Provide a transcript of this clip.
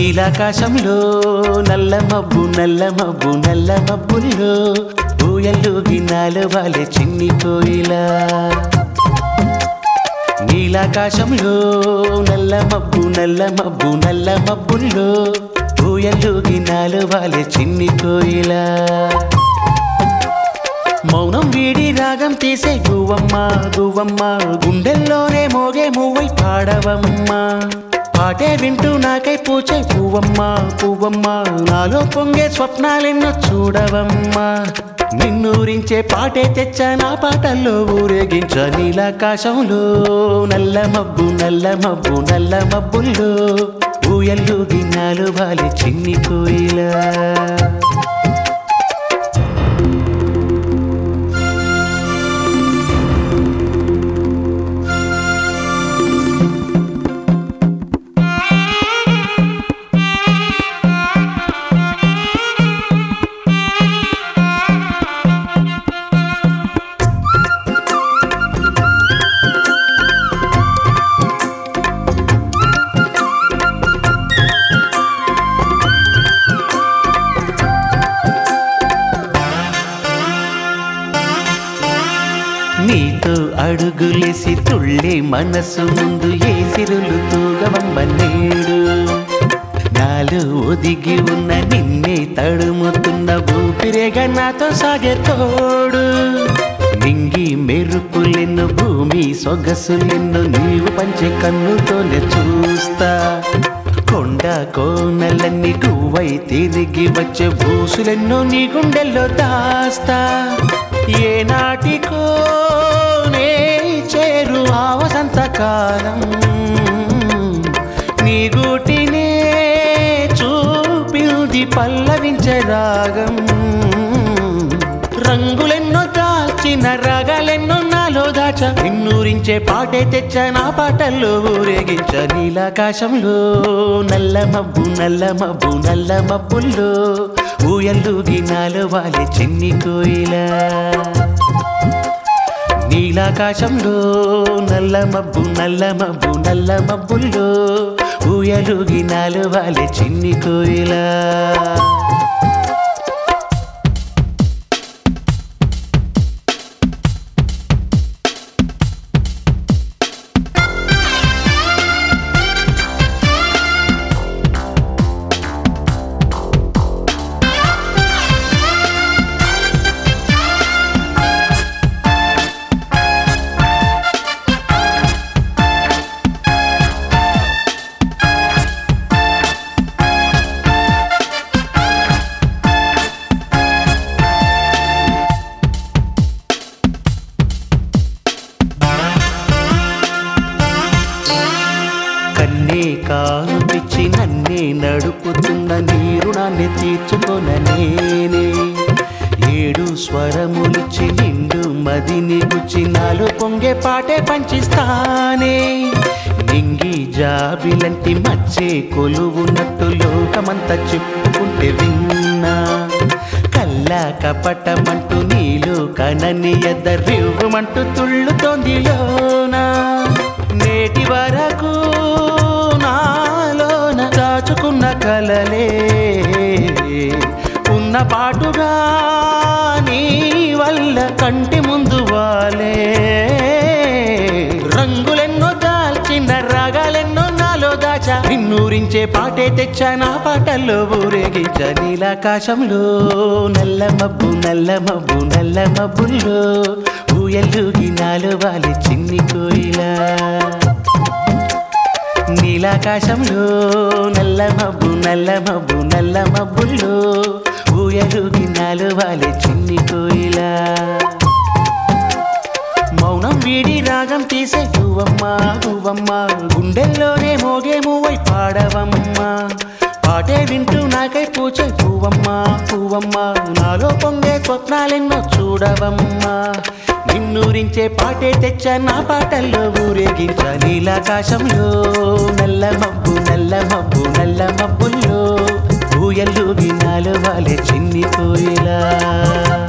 నీలాకాశంలో నల్ల మబ్బు నల్ల మబ్బు నల్ల మబ్బుల్లో ఊయల్లు గిన్నాలు వాలే చిన్ని కోయిలా నీలాకాశంలో నల్ల మబ్బు నల్ల మబ్బు నల్ల మబ్బుల్లో ఊయల్లు గిన్నాలు వాలే చిన్ని కోయిలా మౌనం వీడి రాగం తీసే గువ్వమ్మ గువ్వమ్మ గుండెల్లోనే మోగే మూవై పాడవమ్మ పాటే వింటూ నాకై పూచే పువ్వమ్మ పువ్వమ్మ నాలో పొంగే స్వప్నాలెన్నో చూడవమ్మా నిన్నూరించే పాటే తెచ్చ నా పాటల్లో ఊరేగించ నీలాకాశంలో నల్ల మబ్బు నల్ల మబ్బు నల్ల మబ్బుల్లో ఊయల్లు గిన్నాలు వాలి చిన్ని కోయిలా నీతో అడుగులేసి తుళ్ళే మనసు ముందు ఏ సిరులు తూగవమ్మ నేడు నాలో ఒదిగి ఉన్న నిన్నే తడుముతున్న ఊపిరేగా నాతో సాగే తోడు నింగి మెరుపులెన్ను భూమి సొగసులెన్ను నీవు పంచే కన్నుతోనే చూస్తా కొండ కోనలన్నీ గువ్వై తిరిగి వచ్చే భూసులెన్నో నీ గుండెల్లో దాస్తా ఏ నాటికో నే చేరు ఆ వసంతకాలం నీ గూటినే చూపింది పల్లవించే రాగం రంగులెన్నో దాల్చిన రాగాలెన్నో నాలో దాచ నిన్నూరించే పాటే తెచ్చ నా పాటల్లో ఊరేగించ నీలాకాశంలో నల్ల మబ్బు నల్ల మబ్బు నల్ల మబ్బుల్లో ఊయల్లు గినాలు వాలే చిన్ని కోయిలా నీలాకాశంలో నల్ల మబ్బు నల్ల మబ్బు నల్ల మబ్బుల్లో ఊయలు గినాలు వాలే చిన్ని కోయిలా కన్నే కాను పిచ్చి నన్నే నడుపుతున్న నీరు నాన్ని తీర్చుకొన నేనే ఏడు స్వరములిచ్చి నిండు మదిని గుచ్చి నాలో పొంగే పాటే పంచిస్తానే నింగి జాబిలంటి మచ్చే కొలువున్నట్టు లోకమంతా చెప్పుకుంటే విన్నా కల్ల కపటమంటూ నీలో కనని ఎద్దరివ్వమంటూ తుళ్ళుతోంది లోనా నేటి వరకు నాలోన దాచుకున్న కలలే ఉన్న పాటుగా నీ వల్ల కంటి ముందు వాలే రంగులెన్నో దాల్చిన రాగాలెన్నో నాలో దాచా నిన్నూరించే పాటే తెచ్చా నా పాటల్లో ఊరేగించ నీలాకాశంలో నల్ల మబ్బు నల్ల మబ్బు నల్ల మబ్బుల్లో ఊయల్లు గినాలు వాలి చిన్ని కోయిలా నీలాకాశంలో నల్ల మబ్బు నల్ల మబ్బు నల్ల మబ్బుల్లో ఊయలు గిన్నాలు వాలే చిన్ని కోయిలా మౌనం వీడి రాగం తీసే గువ్వమ్మ గువ్వమ్మ గుండెల్లోనే మోగే మూవై పాడవమ్మ పాటే వింటూ నాకై పూచే పువ్వమ్మ పువ్వమ్మ నాలో పొంగే స్వప్నాలెన్నో చూడవమ్మా నిన్నూరించే పాటే తెచ్చ నా పాటల్లో ఊరేగించ నీలాకాశంలో నల్ల మబ్బు నల్ల మబ్బు నల్ల మబ్బుల్లో ఊయల్లు గినాలు వాలే చిన్ని కోయిలా